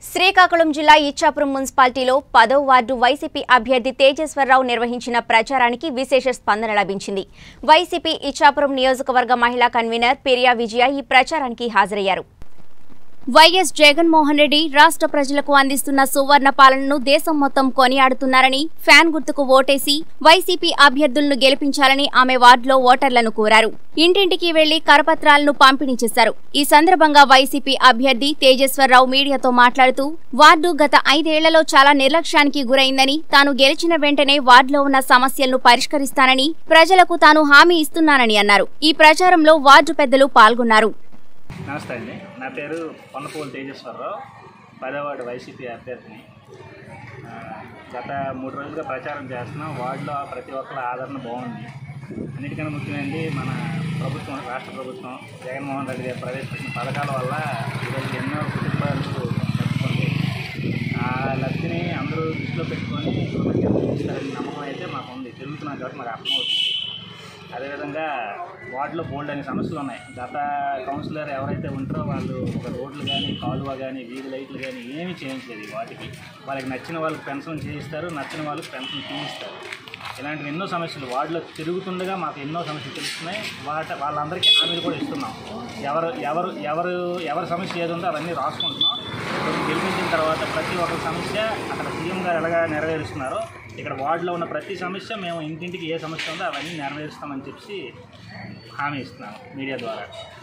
శ్రీకాకుళం జిల్లా ఇచ్చాపురం మున్సిపాలిటీలో పదో వార్డు వైసీపీ అభ్యర్థి తేజేశ్వరరావు నిర్వహించిన ప్రచారానికి విశేష స్పందన లభించింది వైసీపీ ఇచ్చాపురం నియోజకవర్గ మహిళా కన్వీనర్ పెరియా విజయ ఈ ప్రచారానికి హాజరయ్యారు వైఎస్ జగన్మోహన్ రెడ్డి రాష్ట్ర ప్రజలకు అందిస్తున్న సువర్ణ పాలనను దేశం మొత్తం కొనియాడుతున్నారని ఫ్యాన్ గుర్తుకు ఓటేసి వైసీపీ అభ్యర్థులను గెలిపించాలని ఆమె వార్డులో ఓటర్లను కోరారు ఇంటింటికి వెళ్లి కరపత్రాలను పంపిణీ చేశారు ఈ సందర్భంగా వైసీపీ అభ్యర్థి తేజేశ్వరరావు మీడియాతో మాట్లాడుతూ వార్డు గత ఐదేళ్లలో చాలా నిర్లక్ష్యానికి గురైందని తాను గెలిచిన వెంటనే వార్డులో ఉన్న సమస్యలను పరిష్కరిస్తానని ప్రజలకు తాను హామీ ఇస్తున్నానని అన్నారు ఈ ప్రచారంలో వార్డు పెద్దలు పాల్గొన్నారు నమస్తే అండి నా పేరు పొన్నపూలు తేజేశ్వరరావు పదవాడు వైసీపీ అభ్యర్థిని ఆ, గత మూడు రోజులుగా ప్రచారం చేస్తున్నాం వార్డులో ప్రతి ఒక్కరి ఆదరణ బాగుంది అన్నిటికన్నా ముఖ్యమైనది మన ప్రభుత్వం రాష్ట్ర ప్రభుత్వం జగన్మోహన్ రెడ్డి గారు ప్రవేశపెట్టిన పథకాల వల్ల ఈరోజు ఎన్నో కుటుంబాలు నడుచుకుంది ఆ లబ్ధిని అందరూ దృష్టిలో పెట్టుకొని ఇస్తారని నమ్మకం అయితే మాకు ఉంది తిరుగుతున్నాం కాబట్టి మాకు అర్థమవుతుంది అదేవిధంగా వార్డులో బోల్డ్ అనే సమస్యలు ఉన్నాయి గత కౌన్సిలర్ ఎవరైతే ఉంటారో వాళ్ళు ఒక రోడ్లు కానీ కాలువ కానీ వీధి లైట్లు కానీ ఏమీ చేయించలేదు ఈ వాటికి వాళ్ళకి నచ్చిన వాళ్ళకి పెన్షన్ చేయిస్తారు నచ్చిన వాళ్ళకి పెన్షన్ తీయిస్తారు ఇలాంటివి ఎన్నో సమస్యలు వార్డులో తిరుగుతుండగా మాకు ఎన్నో సమస్యలు తెలుస్తున్నాయి వాట వాళ్ళందరికీ హామీలు కూడా ఇస్తున్నాం ఎవరు ఎవరు ఎవరు ఎవరి సమస్య ఏది ఉందో అవన్నీ రాసుకుంటున్నాం ఇప్పుడు గెలిపించిన తర్వాత ప్రతి ఒక్క సమస్య అక్కడ సీఎం గారు ఎలాగా నెరవేరుస్తున్నారో ఇక్కడ వార్డులో ఉన్న ప్రతి సమస్య మేము ఇంటింటికి ఏ సమస్య ఉందో అవన్నీ నెరవేరుస్తామని చెప్పి హామీ ఇస్తున్నాము మీడియా ద్వారా